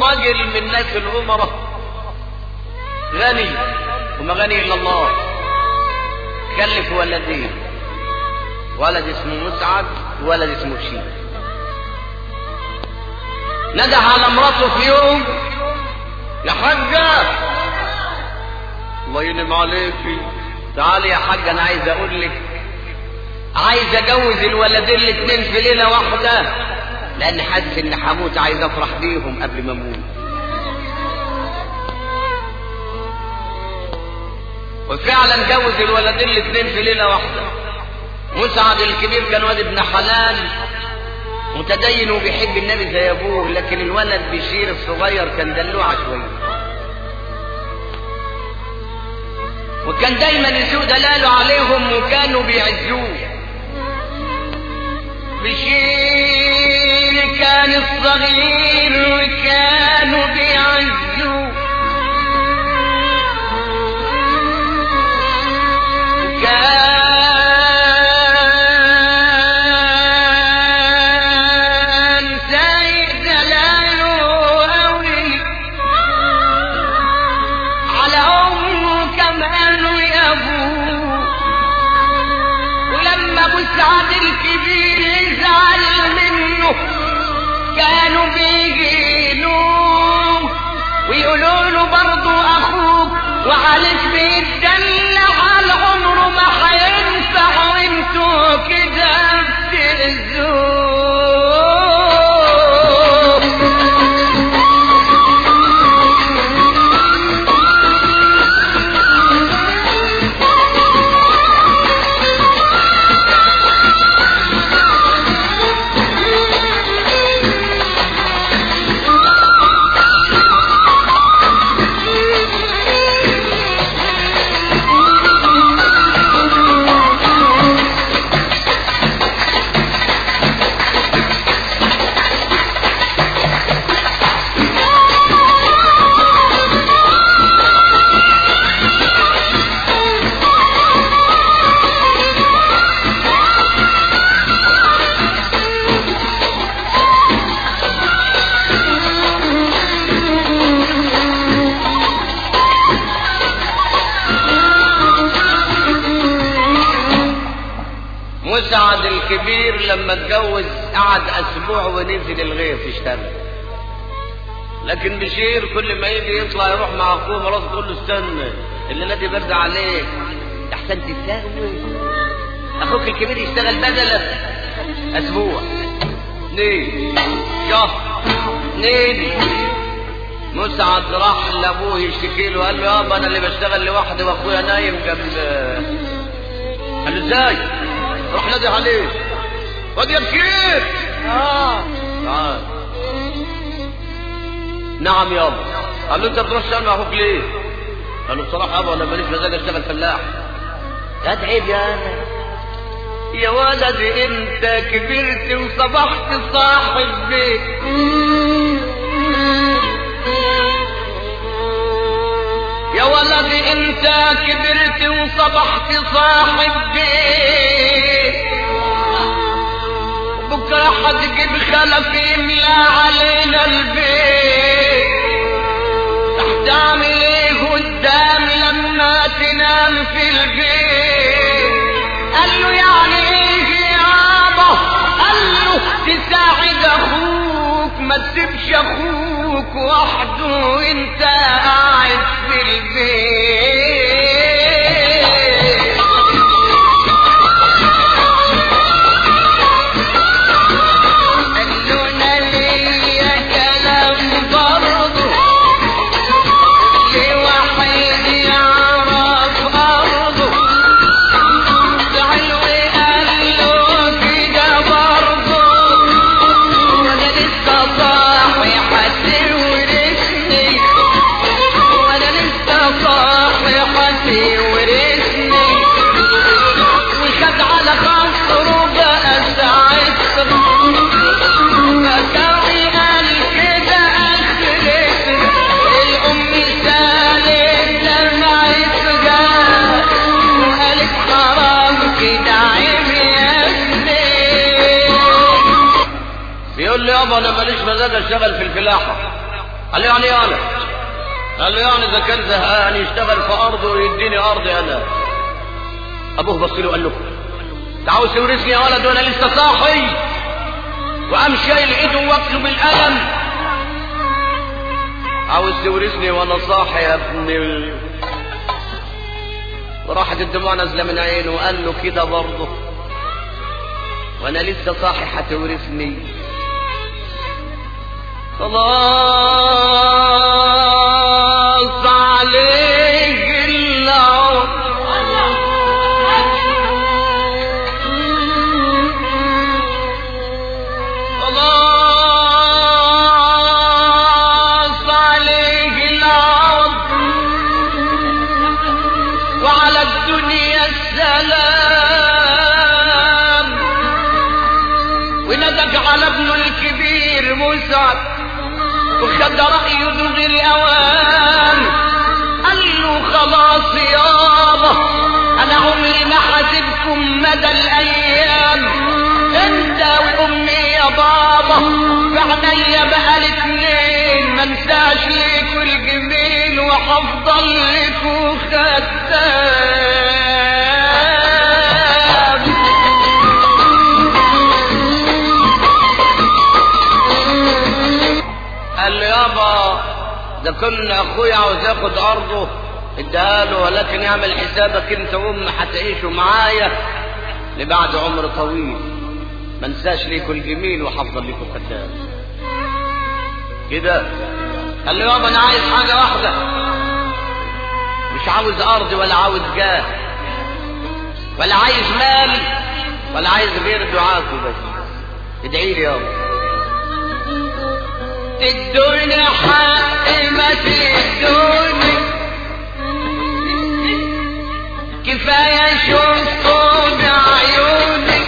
راجل من ناس الأمراء غني وما غني إلا الله خلف ولدين ولد اسمه مسعد وولد اسمه بشير ندى على مراته في يوم يا حاجة الله ينعم عليكي تعالي يا حاجة أنا عايز أقول لك عايز أجوز الولدين الاتنين في ليلة واحدة لأن حاسس إن هموت عايز أفرح بيهم قبل ما أموت وفعلا جوز الولدين الاتنين في ليلة واحدة مسعد الكبير كان واد ابن حلال متدين وبيحب النبي زي ابوه لكن الولد بشير الصغير كان دلوعه شويه وكان دايما يسوء دلاله عليهم وكانوا بيعزوه بشير كان الصغير وكانوا بيعزوه كان سايق دلاله قوي على امه كمان ويا ابوه ولما مسعد الكبير يزعل منه كانوا بيجيلوه ويقولوا له برضه اخوك وعليك بيتدلع على عمره ما هينفع وانتوا كده بتأذوه مسعد الكبير لما اتجوز قعد اسبوع ونزل الغيط يشتغل لكن بشير كل ما يجي يطلع يروح مع اخوه مراته تقول له استنى الليله دي برد عليك احسن تساوي اخوك الكبير يشتغل بدلك اسبوع اثنين شهر اثنين مسعد راح لابوه يشتكي له قال له يابا انا اللي بشتغل لوحدي واخويا نايم قبل قال له ازاي روح نادي عليه واد يا بشير اه تعال نعم يابا قال له انت بتروح تشتغل مع اخوك ليه قال له بصراحه يابا انا ماليش مزاج اشتغل فلاح ده عيب يا انا يا ولد انت كبرت وصبحت صاحب بيت يا ولد انت كبرت وصبحت صاحب بيت بكره حتجيب خلف يملى علينا البيت هتعمل ايه قدامي لما تنام في البيت قال له يعني ايه يابا قال له تساعد اخوك ما تسيبش اخوك وحده وانت قاعد في البيت قال له انا ليا كلام برضه لواحد يعرف ارضه زعل وقال له كده برضه وانا لسه صاحي هتورثني وانا لسه صاحي هتورثني وخد على خاطره بقى ساعتها فكري قال كده اخرتني الام سالت دمعتها وقالت حرام كده عيب يا ابني بيقول لي يابا انا ماليش مزاج اشتغل في الفلاحه قال له يعني إيه انا قال له يعني اذا كان زهقان يشتغل في ارضه ويديني ارضي انا ابوه بص له قال له انت عاوز تورثني يا ولد وانا لسه صاحي وقام شايل ايده واكله بالقلم عاوز تورثني وانا صاحي يا ابني وراحت الدموع نازله من عينه وقال له كده برضه وانا لسه صاحي هتورثني خلاص عليك العمر خلاص عليك العمر وعلى الدنيا السلام وندق على ابنه الكبير مسعد وخد رأيه ذو الأوان قال له خلاص يابا أنا عمري ما حاسبكم مدى الأيام أنت وأمي يا بابا بعينيا بقى الاتنين منساش ليكوا الجميل وحفضل ليكوا خدام قال له يابا ده كنا اخويا عاوز ياخد ارضه اداها له ولكن اعمل حسابك انت وام هتعيشوا معايا لبعد عمر طويل ما انساش ليكوا الجميل وحفظل ليكوا الخدام كده قال له يابا انا عايز حاجه واحده مش عاوز ارض ولا عاوز جاه ولا عايز مال ولا عايز غير دعاكم بس ادعي لي يابا الدنيا حق ما تدوني كفاية شوفكم بعيوني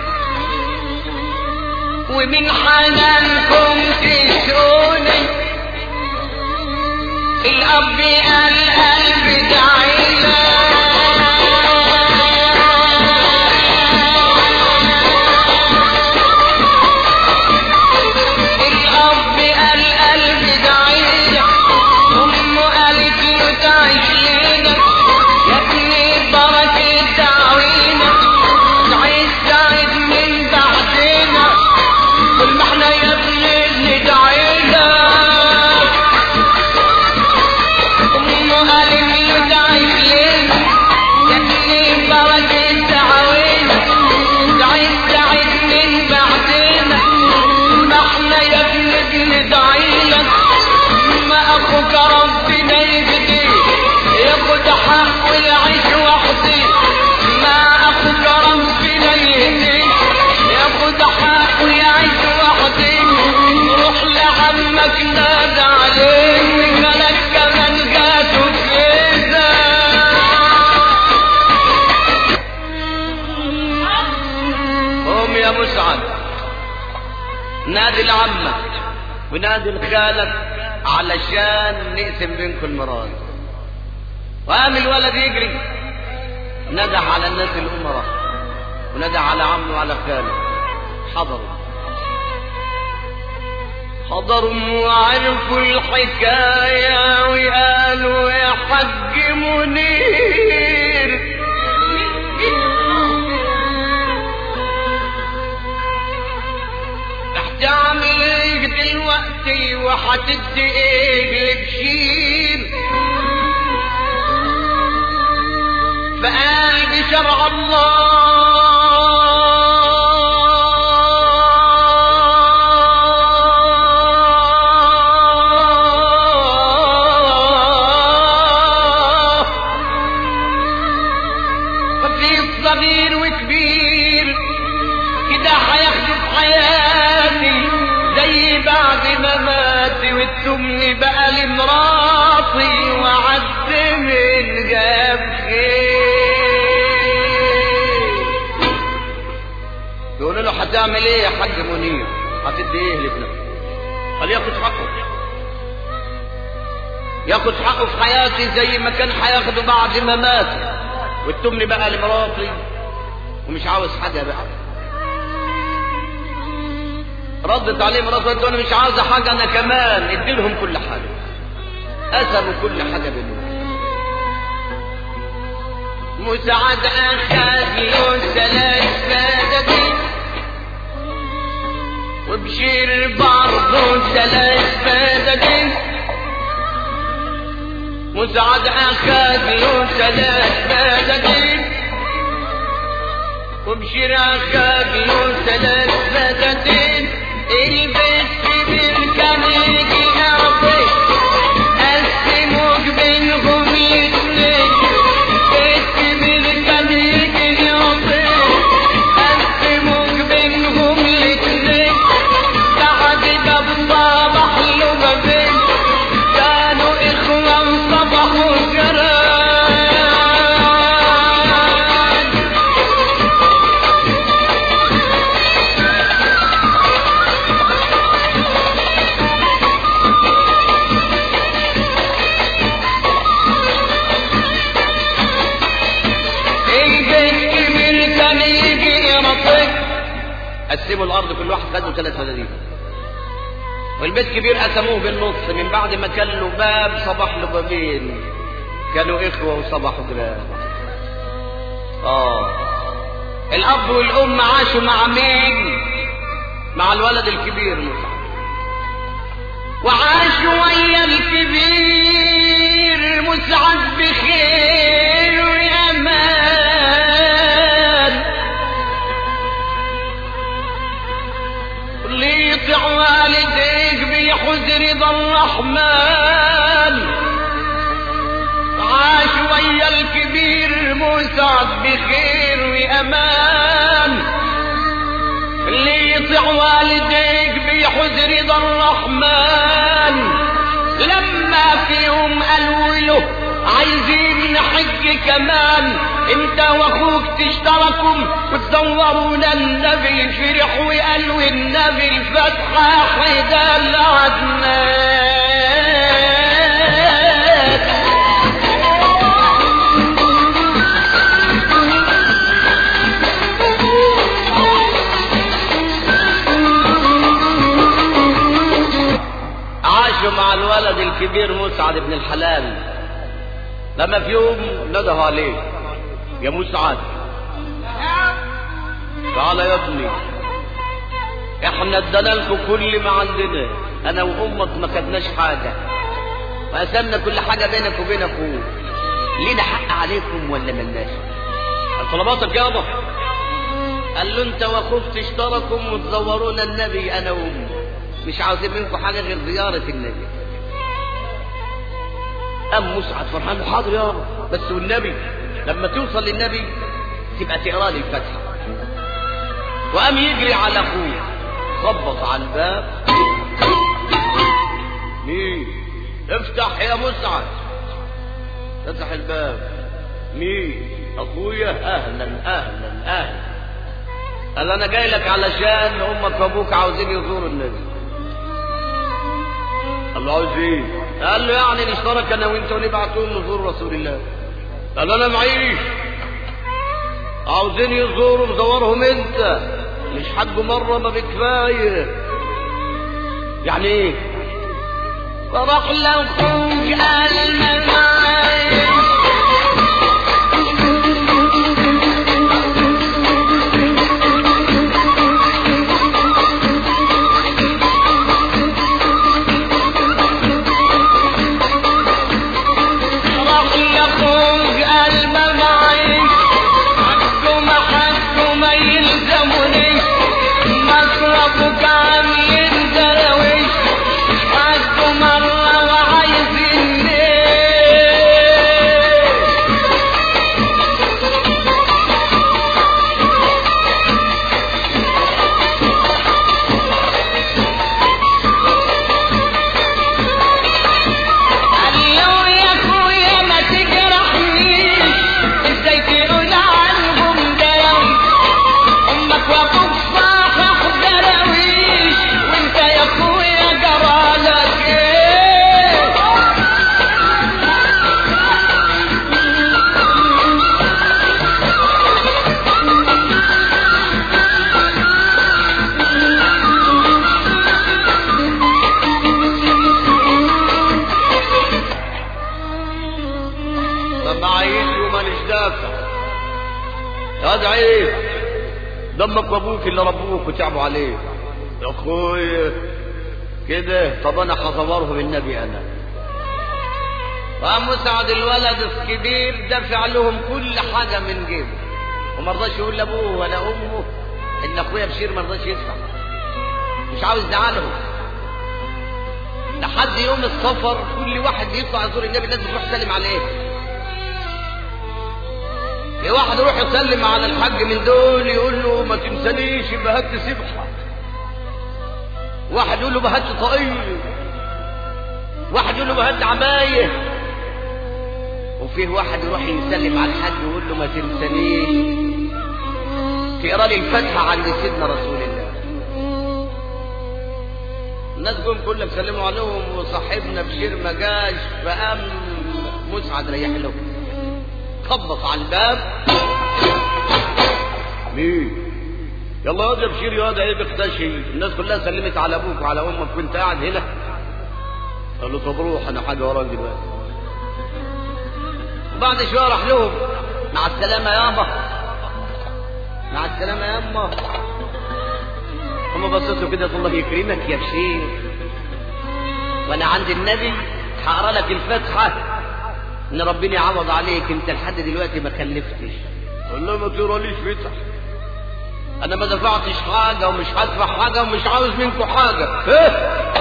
ومن حنانكم تسوني الأب قال قلبي دعينا الأب قال قلبي دعينا أمه قالت له تعيش لينا يا ابني بركة دعوينا تعيش سعيد من بعدنا كل ما احنا يا ابني ندعينا أمه قالت له تعيش لينا يا ابني بركة دعوينا تعيش سعيد من بعدنا ما احنا يا ابني بندعيلك ما اخوك ربنا يهدي ياخد حق ويعيش وحدي ما اخوك ربنا يهدي ياخد حق ويعيش وحدي روح لعمك نادى عليك ملك كمان جاته كده قوم يا مسعد نادي لعمك ونادي لخالك علشان نقسم بينكم الميراث وقام الولد يجري ندى على الناس الأمراء ونادى على عمه وعلى خاله حضروا حضروا وعرفوا الحكاية وقالوا يا حج منير تعمل ايه دلوقتي وهتدي ايه لبشير فقال بشرع الله ففي صغير وكبير كده هياخدوا في حياتي زي بعد ما ماتي والتمن بقى لمراتي وعد من جاب خير يقولوا له هتعمل ايه يا حاج منير هتدي ايه لابنك قال ياخد حقه ياخد حقه في حياتي زي ما كان هياخده بعد ما مات والتمن بقى لمراتي ومش عاوز حاجه بقى ردت عليه مراته قالت له انا مش عاوزه حاجه انا كمان ادي لهم كل حاجه قسموا كل حاجه بينهم مساعد اخذ له ثلاث فدادين وبشير برضه ثلاث فدادين مساعد اخذ له ثلاث فدادين وبشير اخذ له ثلاث فدادين البس بالكميك يعطي قسموك بينهم الاثنين بس بالكميك يعطي قسموك بينهم الاثنين بعد ما بصبح له بابين كانوا اخوان صبحوا جيران البيت كبير كان يجي يرطق قسموا الارض كل واحد خدوا ثلاث فدادين والبيت كبير قسموه بالنص من بعد ما كان له باب صباح له بابين كانوا اخوه وصباحوا جيران اه الاب والام عاشوا مع مين مع الولد الكبير مصعب وعاشوا ويا الكبير مسعد بخير وامان اللي يطع والديك بيحوز رضا الرحمن عاش ويا الكبير مسعد بخير وامان اللي يطع والديك بيحوز رضا الرحمن لما فيهم قالوا له عايزين نحج كمان انت واخوك تشتركوا وتدوروا النبي فرح وقالوا النبي الفتحة حدا العدنان عاشوا مع الولد الكبير مسعد بن الحلال لما في يوم نده عليه يا مسعد تعال يا ابني احنا ادانا لكم كل ما عندنا انا وامك ما خدناش حاجه وقسمنا كل حاجه بينك وبين اخوك لينا حق عليكم ولا ملناش قال طلباتك يابا قال له انت واخوك تشتركوا وتزورون النبي انا وامك مش عاوزين منكم حاجه غير زياره النبي قام مسعد فرحان له حاضر يابا بس والنبي لما توصل للنبي تبقى تقرا لي الفاتحه وقام يجري على اخوه خبط على الباب مين افتح يا مسعد فتح الباب مين اخويا اهلا اهلا اهلا قال انا جاي لك علشان امك وابوك عاوزين يزوروا النبي قال له عاوز ايه قال له يعني نشترك انا وانت ونبعتهم نزور رسول الله قال له انا معيش عاوزين يزوروا مزورهم انت مش حج مره ما بكفايه يعني ايه فراح لاخوك قال ما معايا راح لاخوك قال ما معيش حقه ما حقه ما يلزمنيش مصرفك عاملين درويش حقه مرة وعايزين هذا عيب دمك وابوك اللي ربوك وتعبوا عليك يا اخوي كده طب انا هصوره بالنبي انا وقام مسعد الولد الكبير دفع لهم كل حاجه من جيبه وما رضاش يقول لابوه ولا امه ان اخويا بشير ما رضاش يدفع مش عاوز يزعلهم لحد يوم السفر كل واحد يطلع يزور النبي لازم يروح يسلم عليه في واحد يروح يسلم على الحاج من دول يقول له ما تنسانيش يبقى هات سبحه واحد يقول له بهات طاقيه واحد يقول له بهات عبايه وفيه واحد يروح يسلم على الحاج ويقول له ما تنسانيش تقرا لي الفاتحه عند سيدنا رسول الله الناس جم كلهم سلموا عليهم وصاحبنا بشير ما جاش فقام مسعد ريح له خبط على الباب مين يلا يا بشير يا ده ايه بختشي الناس كلها سلمت على ابوك وعلى امك وانت قاعد هنا قال له طب روح انا حاجه وراك دلوقتي وبعد شويه راح لهم مع السلامه يابا مع السلامه يا اما هم بصيتوا كده الله يكرمك يا بشير وانا عند النبي هقرا لك الفاتحه ان ربنا يعوض عليك انت لحد دلوقتي ما خلفتش قال له ما تقراليش فتح انا ما دفعتش حاجه ومش هدفع حاجه ومش عاوز منكم حاجه ايه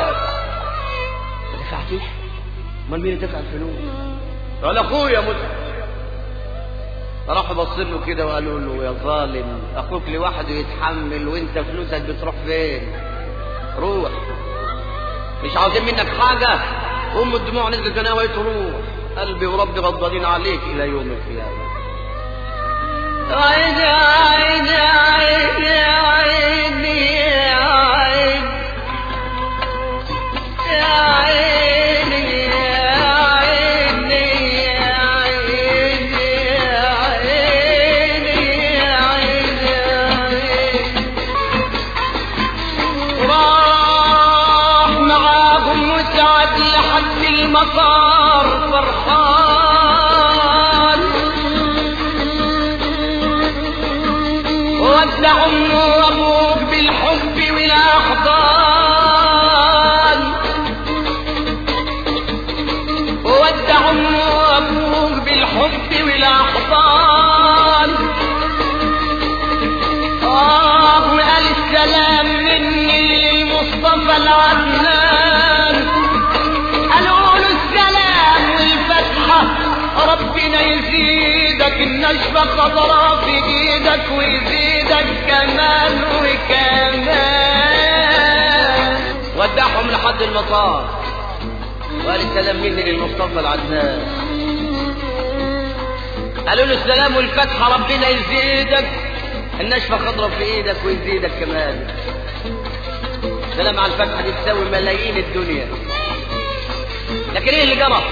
ما دفعتش امال مين اللي دفع الفلوس قال اخويا مسلم راحوا باصين له كده وقالوا له يا ظالم اخوك لوحده يتحمل وانت فلوسك بتروح فين روح مش عاوزين منك حاجه ام الدموع نزلت انا وهي تروح قلبي وربي غضبانين عليك الى يوم القيامه عيني عيني عيني عيني يا عيني يا عيني يا عيني يا عيني يا عيني يا عيني راح معاهم مسعد لحد المطار فرحان ودع امه وابوك بالحب والاحضان ودع امه وابوك بالحب والاحضان آه قال السلام مني للمصطفى العدنان قالوا له السلام والفتحة ربنا يزيدك النشفة خضرا في ايدك ويزيدك كمان وكمان ودعهم لحد المطار وقال السلام مني للمصطفى العدنان قالوا له السلام والفتحة ربنا يزيدك النشفة خضرة في ايدك ويزيدك كمان سلام على الفتحة دي تساوي ملايين الدنيا لكن ايه اللي جرى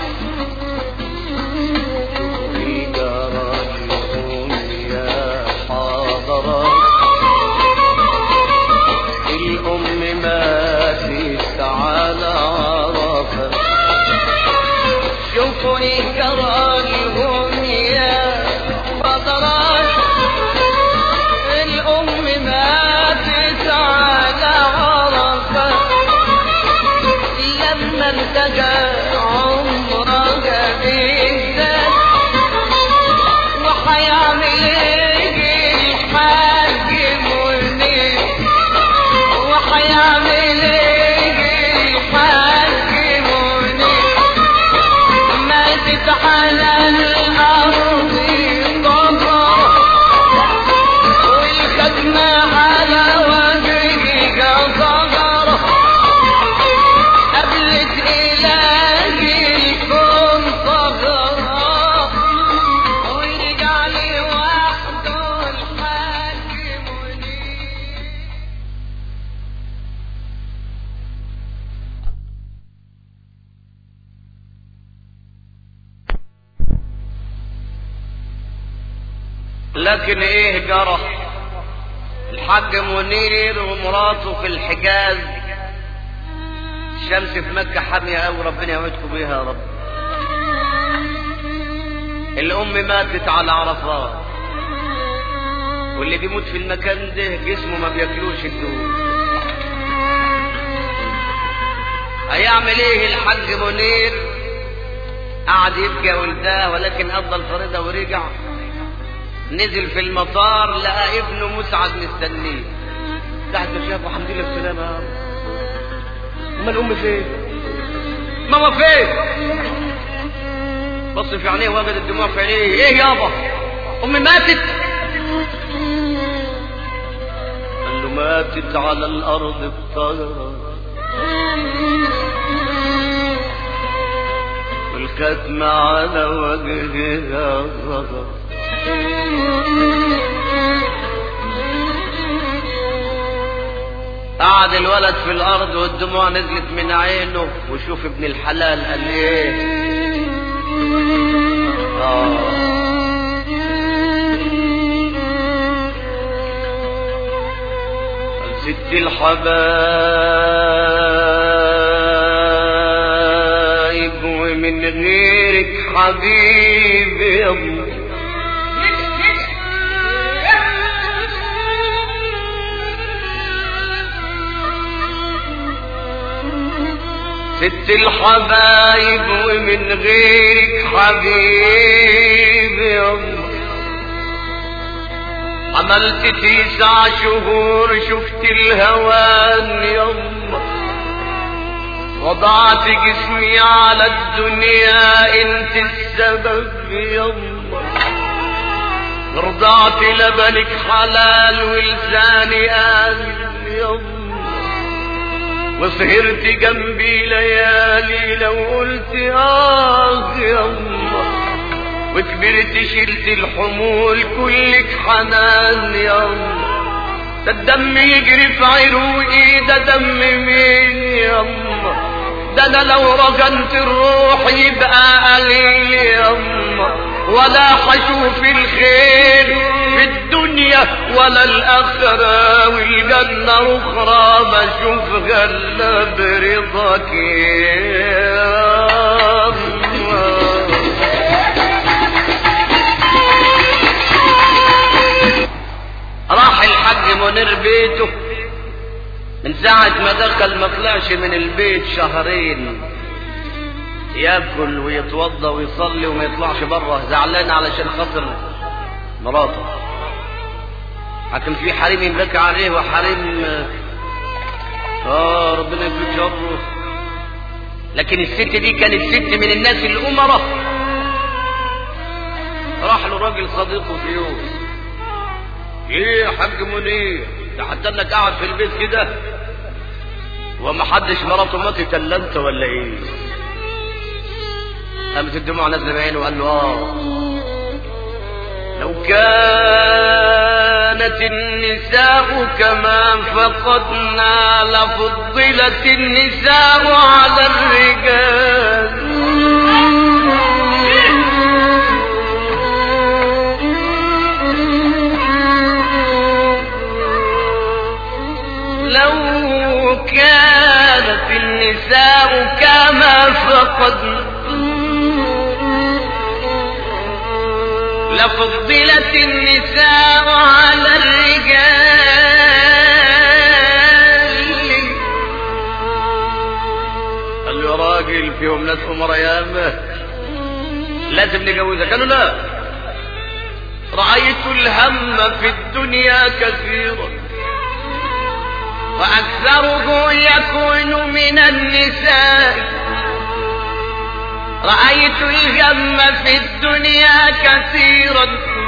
في جرى يا حاضرة الأم ماتت على عرفة شوفوني كرالهم يا فضرات الأم ماتت على عرفة لما انتهى عمرها بالذات وحيعمل ايه الحاج منير وحيعمل ايه الحاج منير ماتت على الأرض ضبا والخدمة على وجهها ظهر قبلت إلهي الكون صغرا ورجع لي وحده الحاج منير لكن ايه جرى الحاج منير ومراته في الحجاز الشمس في مكة حامية قوي ربنا يوعدكم بيها يا رب الأم ماتت على عرفات واللي بيموت في المكان ده جسمه ما بياكلوش الدود هيعمل ايه الحاج منير قعد يبكي يا ولداه ولكن قضى الفريضه ورجع نزل في المطار لقى ابنه مسعد مستنيه تحت ما شافه الحمد لله بالسلامه يا رب امال الام فين ماما فين بص في عينيه وجد الدموع في عينيه ايه يابا امي ماتت قال له ماتت على الارض بطيرة والختم على وجهها غضب قعد الولد في الارض والدموع نزلت من عينه وشوف ابن الحلال قال ايه آه. قال ست الحبايب ومن غيرك حبيب يا أمي ست الحبايب ومن غيرك حبيب يما عملت تسع شهور شفت الهوان يما وضعت جسمي على الدنيا انت السبب يما رضعت لبنك حلال ولساني قال يما وسهرت جنبي ليالي لو قلت اه يما وكبرت شلت الحمول كلك حنان يما ده الدم يجري في عروقي ده دم مين يما ده انا لو رجنت الروح يبقى قليل يما ولا حشوف الخير في الدنيا ولا الآخرة والجنة أخرى بشوف غلة برضاك يا الله راح الحاج منير بيته من ساعة ما دخل ما طلعش من البيت شهرين ياكل ويتوضى ويصلي وما يطلعش بره زعلان علشان خاطر مراته لكن في حريم ينبكي عليه وحريم اه ربنا يكفيك شره لكن الست دي كانت ست من الناس الأمراء راح له راجل صديقه في يوم ايه يا حاج منير ده حتى انك قاعد في البيت كده وما حدش مراته ماتت الا انت ولا ايه قامت الدموع نازله بعينه وقال له اه لو كانت النساء كما فقدنا لفضلت النساء على الرجال لو كانت النساء كما فقدنا لفضلت النساء على الرجال قال له يا راجل فيهم ناس أمراء ياما لازم نجوزك قالوا لا رأيت الهم في الدنيا كثيرا وأكثره يكون من النساء رأيت الهم في الدنيا كثيرا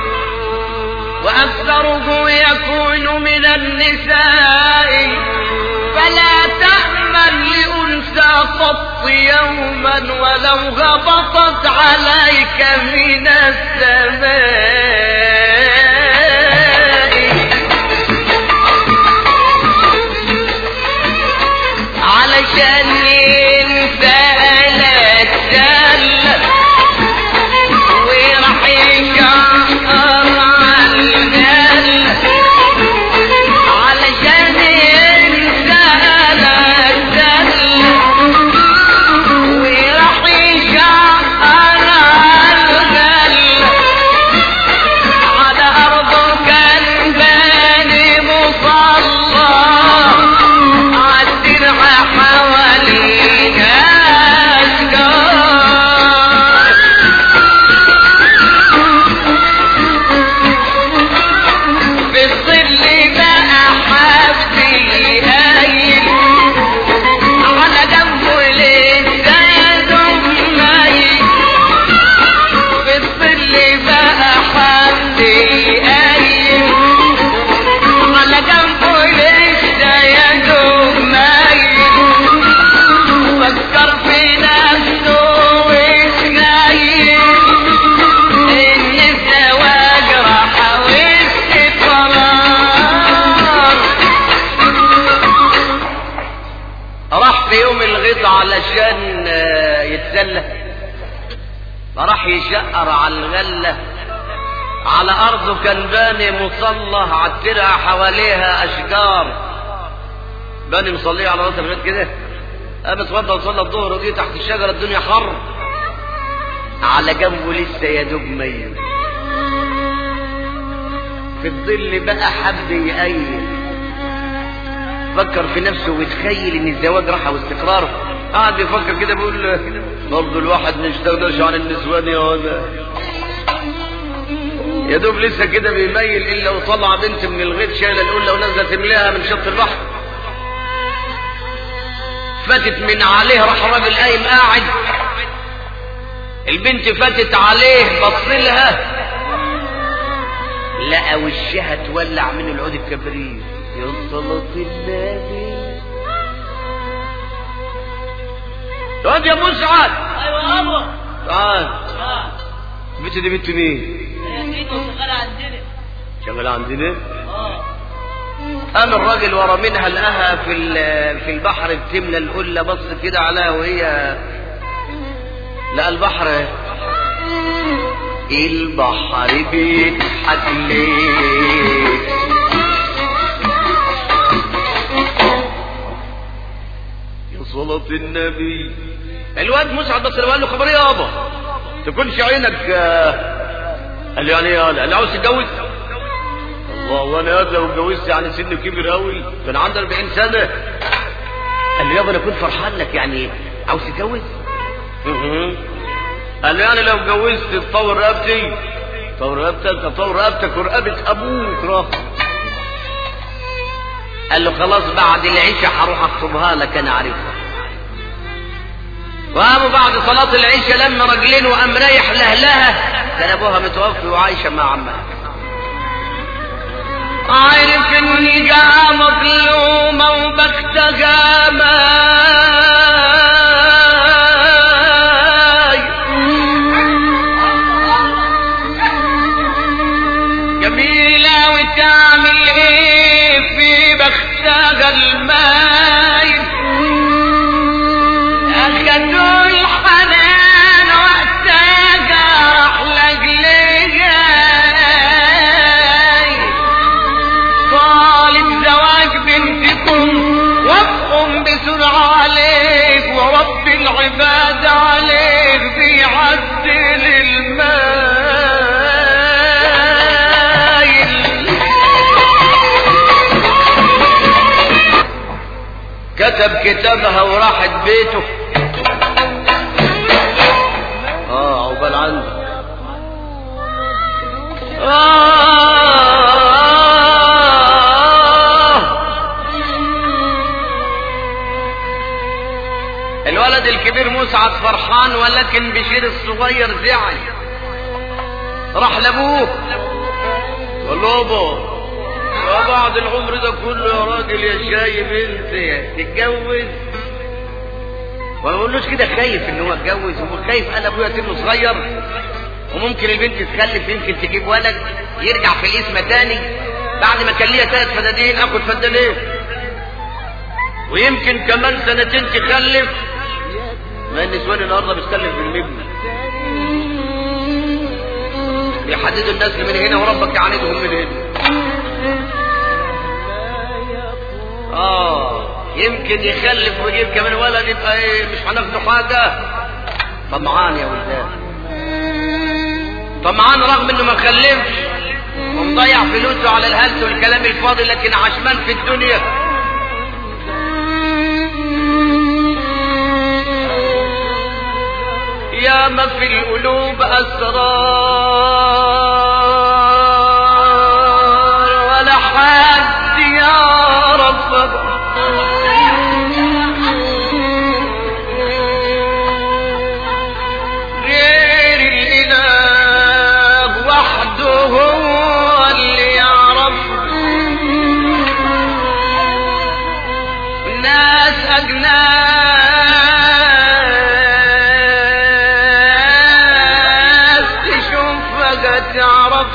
وأكثره يكون من النساء فلا تأمن لأنثى قط يوما ولو هبطت عليك من السماء علشان ينسى لا تسلم وراح يشعر عالجنة علشان ينسى لا تسلم وراح يشعر الغلة فراح يشقر على الغلة على أرضه كان باني مصلى عالترع حواليها أشجار باني مصليه على رأس البيت كده قام اتفضل صلى الظهر وجي تحت الشجرة الدنيا حر على جنبه لسه يا دوب ميت في الظل بقى حب يقيل فكر في نفسه وتخيل ان الزواج راحه واستقراره قعد بيفكر كده بيقول برضه الواحد ما يستغناش عن النسوان يا هذا يا دوب لسه كده بيميل الا وطلع بنت من الغيط شايله الاولى ونازله تملاها من شط البحر فاتت من عليه راح الراجل قايم قاعد البنت فاتت عليه بص لها لقى وشها تولع من العود الكبريت يا صلاة النبي واد يا مسعد ايوه ابا تعال اه البنت دي بنت مين؟ جيت وشغال عندنا شغالة عندنا اه قام الراجل ورا منها لقاها في ال- في البحر بتملى القله بص كده عليها وهي لقى البحر البحر بيضحك ليه يا صلاة النبي الواد مسعد بس قال له خبر يابا تكونش عينك آه، قال لي يعني ايه قال لي عاوز تتجوز الله وانا هذا واتجوزت يعني سن كبير قوي كان عندي 40 سنه قال لي يابا انا كنت فرحان لك يعني عاوز تتجوز مهم. قال لي يعني لو اتجوزت تطور رقبتي تطور رقبتك تطور رقبتك ورقبه ابوك راح قال له خلاص بعد العشاء هروح اخطبها لك انا عارفها وقاموا بعد صلاة العشاء لما رجلين وقام رايح لأهلها كان أبوها متوفي وعايشة مع عمها عارف اني جا مظلومة وبختها ماي جميلة وتعمل ايه في بختها الماي اخدوا الحنان وقتها راح لجلجاي طالب زواج بنتكم وافقم بسرعة عليك ورب العباد عليك بيعدل المايل كتب كتابها وراحت بيته اه عقبال عندك آه. الولد الكبير مسعد فرحان ولكن بشير الصغير زعل راح لابوه قال له يابا يا بعد العمر ده كله يا راجل يا شايب انت تتجوز وما بقولوش كده خايف ان هو اتجوز هو خايف انا ابويا سنه صغير وممكن البنت تخلف يمكن تجيب ولد يرجع في الاسم تاني بعد ما كان ليا تلات فدادين اخد فدانين ويمكن كمان سنتين تخلف ما النسوان النهارده بتخلف بالمبنى بيحددوا النسل من هنا وربك يعاندهم من هنا اه يمكن يخلف ويجيب كمان ولد يبقى ايه مش هناخده حاجه طمعان يا ولدان طمعان رغم انه ما خلفش ومضيع فلوسه على الهلس والكلام الفاضي لكن عشمان في الدنيا يا ما في القلوب اسرار ولا حد يعرف غير الاله وحده هو اللي يعرف الناس أجناس تشوفك تعرف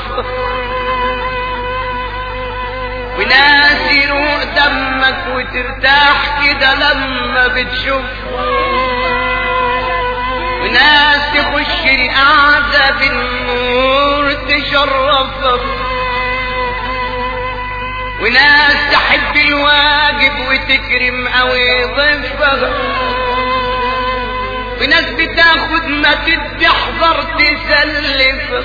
وناس يروق دمك وترتاح كده لما بتشوف وناس تخش القعدة بالنور تشرفك وناس تحب الواجب وتكرم قوي ضيفك وناس بتاخد ما تدي حضر تسلفك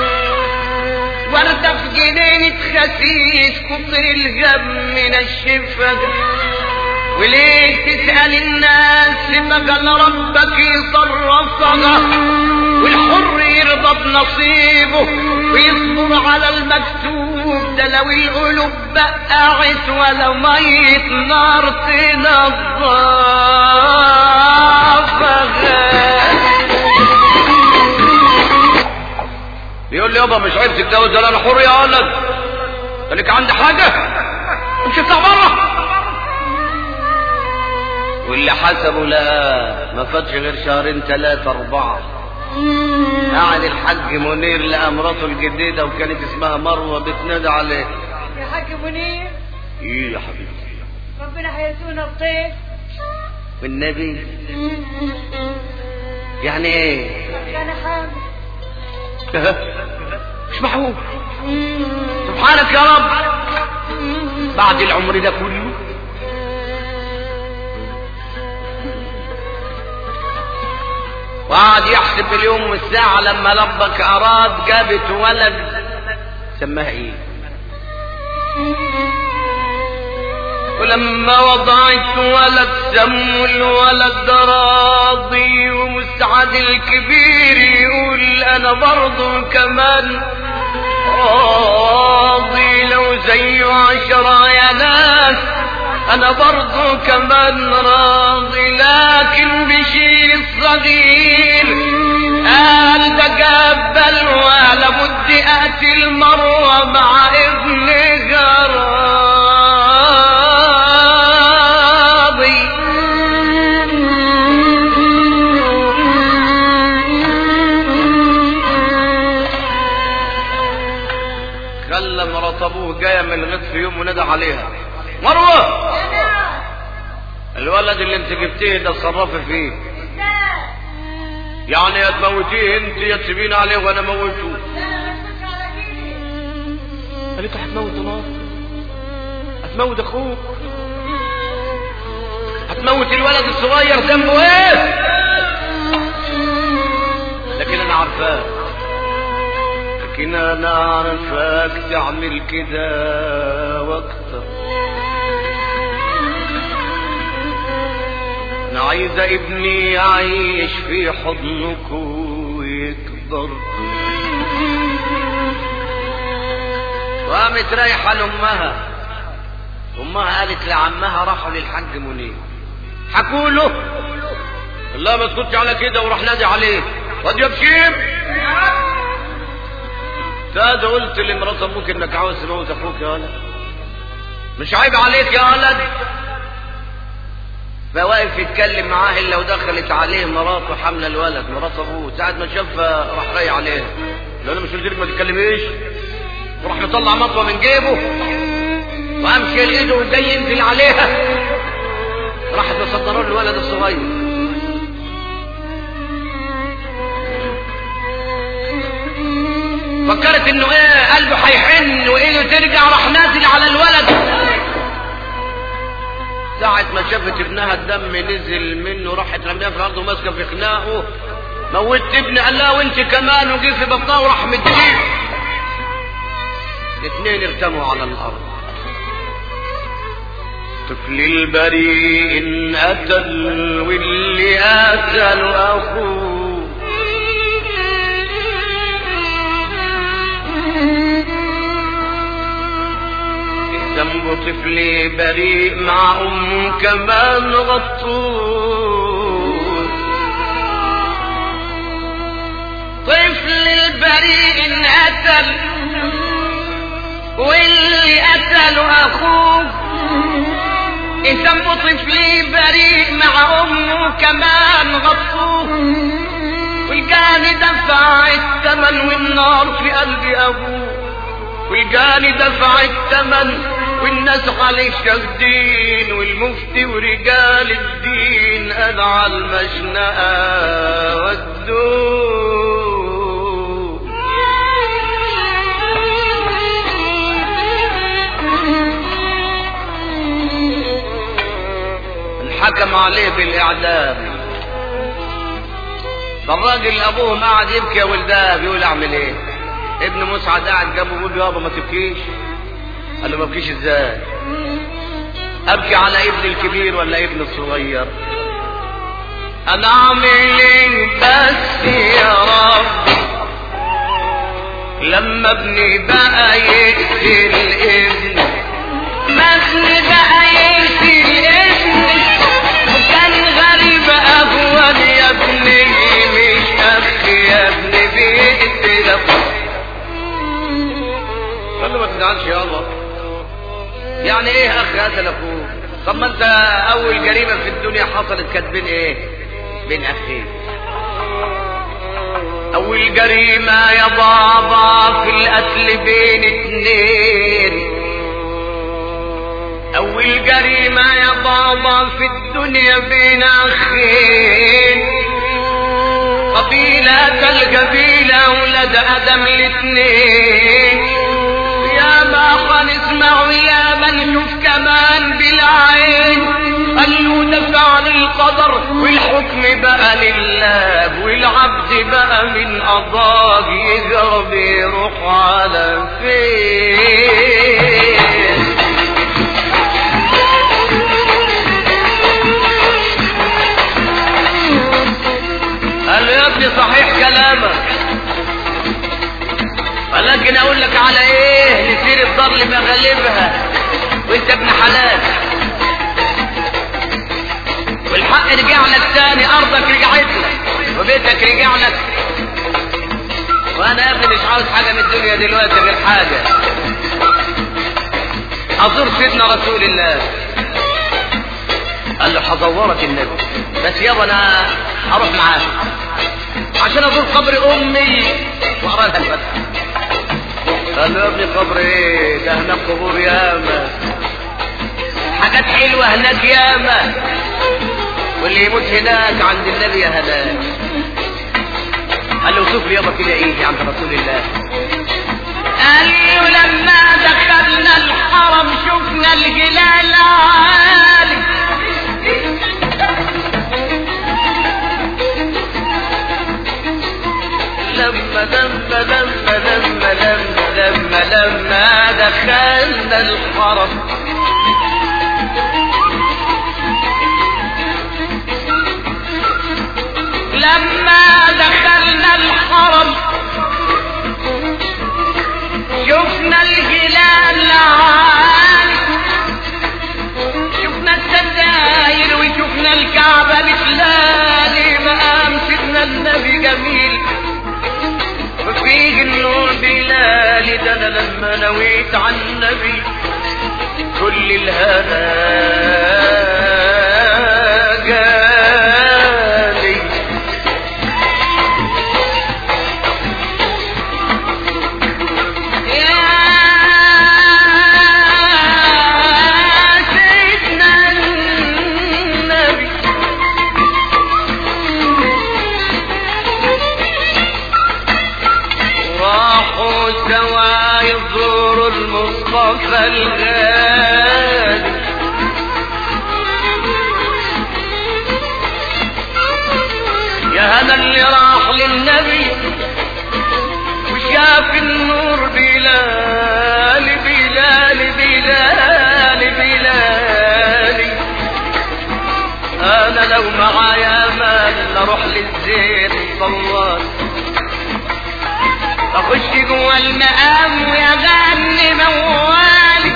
وردة في جنينة خسيس كتر الجم من الشفق وليه تسأل الناس ما قال ربك يصرفها والحر يرضى بنصيبه ويصبر على المكتوب ده لو القلوب بقعت ولا مية نار تنظفها بيقول لي يابا مش عايز تتجوز ولا انا حر يا ولد قالك عندي حاجه مش اطلع بره واللي حسبه لا ما فاتش غير شهرين ثلاثة أربعة قعد الحاج منير لقى مراته الجديدة وكانت اسمها مروة بتنادى عليه يا حاج منير ايه يا حبيبتي ربنا هيسونا بطيف والنبي يعني ايه كان حامل مش معقول سبحانك يا رب بعد العمر ده كله وقعد يحسب اليوم والساعة لما ربك أراد جابت ولد سماها إيه؟ ولما وضعت ولد سموا الولد راضي ومسعد الكبير يقول أنا برضو كمان راضي لو زي عشرة يا ناس انا برضو كمان راضي لكن بشيء صغير قال ده جبل ولا بد اتي المروة مع ابن جراضي خلى مرات ابوه جايه من الغد في يوم ونادى عليها مروه الولد اللي انت جبتيه ده اتصرفي فيه يعني يا تموتيه انت يا تسيبين عليه وانا موته قالت له هتموت نار هتموت اخوك هتموت الولد الصغير ذنبه ايه لكن انا عارفاه لكن انا عارفاك تعمل كده واكتر انا عايزة ابني يعيش في حضنك ويكبر وقامت رايحة لأمها أمها قالت لعمها راحوا للحاج منير حكوا له لا ما تكونش على كده وراح نادي عليه قد يا بشير ده قلت لمرات ابوك انك عاوز تموت اخوك يا ولد مش عيب عليك يا ولد فواقف يتكلم معاه الا ودخلت عليه مراته حامله الولد مرات ابوه ساعه ما شافها راح راي عليها قال له مش قلت لك ما تتكلميش وراح مطلع مطوه من جيبه وقام شايل ايده وجاي ينزل عليها راحت مصدره له الولد الصغير فكرت انه ايه قلبه هيحن وايده ترجع راح نازل على الولد ساعة ما شافت ابنها الدم نزل منه راحت رميها في الارض وماسكه في خناقه موتت ابني قال لها وانت كمان وجه في بطنها وراح مديه الاثنين ارتموا على الارض طفل البريء إن قتل واللي قتل اخوه ذنب طفل بريء مع أمه كمان غطوه طفل البريء انقتل واللي قتله أخوه ذنب طفل بريء مع أمه كمان غطوه والجاني دفع الثمن والنار في قلب أبوه والجاني دفع الثمن والناس عليه شاهدين والمفتي ورجال الدين أدعى المشنقة والدود انحكم عليه بالإعدام فالراجل أبوهم قاعد يبكي يا ولداه بيقول أعمل إيه؟ ابن مسعد قاعد جنبه بيقول يابا ما تبكيش قال له ما ابكيش ازاي ابكي على ابني الكبير ولا ابني الصغير انا اعمل ايه بس يا رب لما ابني بقى يقتل ابني ما ابني بقى يقتل ابني وكان غريب اهون يا ابني مش اخي يا ابني بيقتل ابوك قال له ما تزعلش يابا يعني ايه اخ قتل اخوه طب ما انت اول جريمه في الدنيا حصلت كانت بين ايه بين اخين اول جريمة يا بابا في القتل بين اتنين اول جريمة يا بابا في الدنيا بين اخين قبيلة القبيلة ولد ادم الاتنين يا ما هنسمع ويا ما نشوف كمان بالعين قالوا ده فعل القدر والحكم بقى لله والعبد بقى من قضاء يجرب يروح على فين قال له يا ابني صحيح كلامك ولكن اقول لك على ايه نسير الضر بغلبها وانت ابن حلال والحق رجع لك تاني ارضك رجعت لك وبيتك رجع لك وانا يا ابني مش عاوز حاجه من الدنيا دلوقتي غير حاجه ازور سيدنا رسول الله قال له هزورك النبي بس يابا انا هروح معاك عشان ازور قبر امي واقرا لها الفتحه قال له يا ابني قبر ايه ده هناك قبور ياما حاجات حلوه هناك ياما واللي يموت هناك عند النبي يا هناك قال له شوف لي يابا كده ايدي عند رسول الله قال له لما دخلنا الحرم شفنا الجلال عالي لما لما لما لما لما لما لما دخلنا الحرم لما دخلنا الحرم شفنا الجلال عالي شفنا الستاير وشفنا الكعبة بتلالي مقام سيدنا النبي جميل وفيه النور بلالي ده انا لما نويت عن النبي كل الهنا جالي يا سيدنا النبي راحوا سوا يزوروا المصطفى الغالي يا هذا اللي راح للنبي وشاف النور بلال بلال بلال بلال انا لو معايا مال اروح للزين صوار اخش جوا المقام ويغني موالي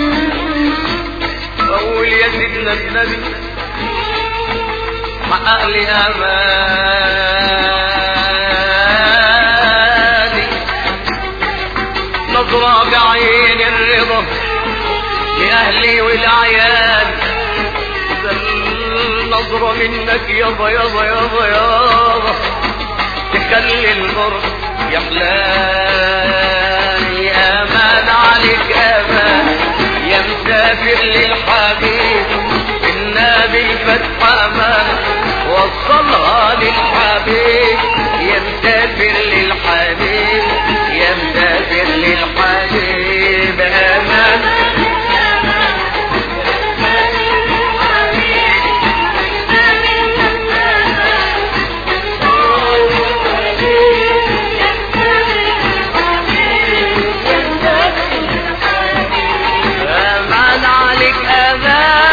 واقول يا سيدنا النبي حقق لي امالي نظرة بعين الرضا لأهلي والعيال نظرة منك يابا يابا يابا يابا تخلي المر يحلاني امان عليك امان يا مسافر للحبيب النبي فتح امان وصلها للحبيب يا مسافر للحبيب يا مسافر للحبيب امان امان عليك امان